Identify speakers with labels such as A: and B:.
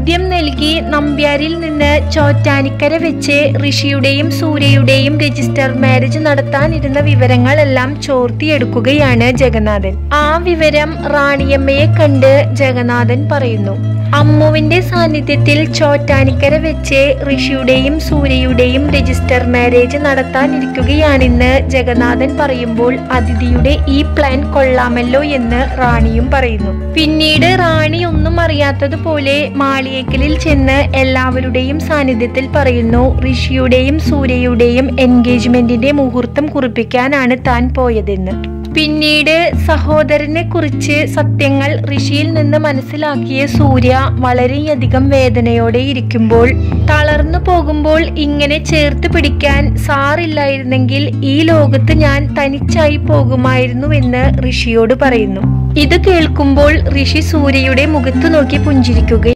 A: മദ്യം നൽകി നമ്പ്യാരിൽ നിന്ന് ചോറ്റാനിക്കര വെച്ച് ഋഷിയുടെയും സൂര്യയുടെയും രജിസ്റ്റർ മാരേജ് നടത്താനിരുന്ന വിവരങ്ങളെല്ലാം ചോർത്തിയെടുക്കുകയാണ് ജഗന്നാഥൻ ആ വിവരം റാണിയമ്മയെ കണ്ട് ജഗന്നാഥൻ പറയുന്നു അമ്മുവിന്റെ സാന്നിധ്യത്തിൽ ചോറ്റാനിക്കര വെച്ച് ഋഷിയുടെയും സൂര്യയുടെയും രജിസ്റ്റർ മാരേജ് നടത്താനിരിക്കുകയാണെന്ന് ജഗന്നാഥൻ പറയുമ്പോൾ അതിഥിയുടെ ഈ പ്ലാൻ കൊള്ളാമല്ലോ എന്ന് റാണിയും പറയുന്നു പിന്നീട് റാണി ഒന്നും അറിയാത്തതുപോലെ മാളിയേക്കലിൽ ചെന്ന് എല്ലാവരുടെയും സാന്നിധ്യത്തിൽ പറയുന്നു ഋഷിയുടെയും സൂര്യയുടെയും എൻഗേജ്മെന്റിന്റെ മുഹൂർത്തം കുറിപ്പിക്കാനാണ് താൻ പോയതെന്ന് പിന്നീട് സഹോദരനെ കുറിച്ച് സത്യങ്ങൾ ഋഷിയിൽ നിന്ന് മനസ്സിലാക്കിയ സൂര്യ വളരെയധികം വേദനയോടെ ഇരിക്കുമ്പോൾ തളർന്നു പോകുമ്പോൾ ഇങ്ങനെ ചേർത്ത് പിടിക്കാൻ സാറില്ലായിരുന്നെങ്കിൽ ഈ ലോകത്ത് ഞാൻ തനിച്ചായി പോകുമായിരുന്നുവെന്ന് ഋഷിയോട് പറയുന്നു ഇത് കേൾക്കുമ്പോൾ ഋഷി സൂര്യയുടെ മുഖത്തു നോക്കി പുഞ്ചിരിക്കുക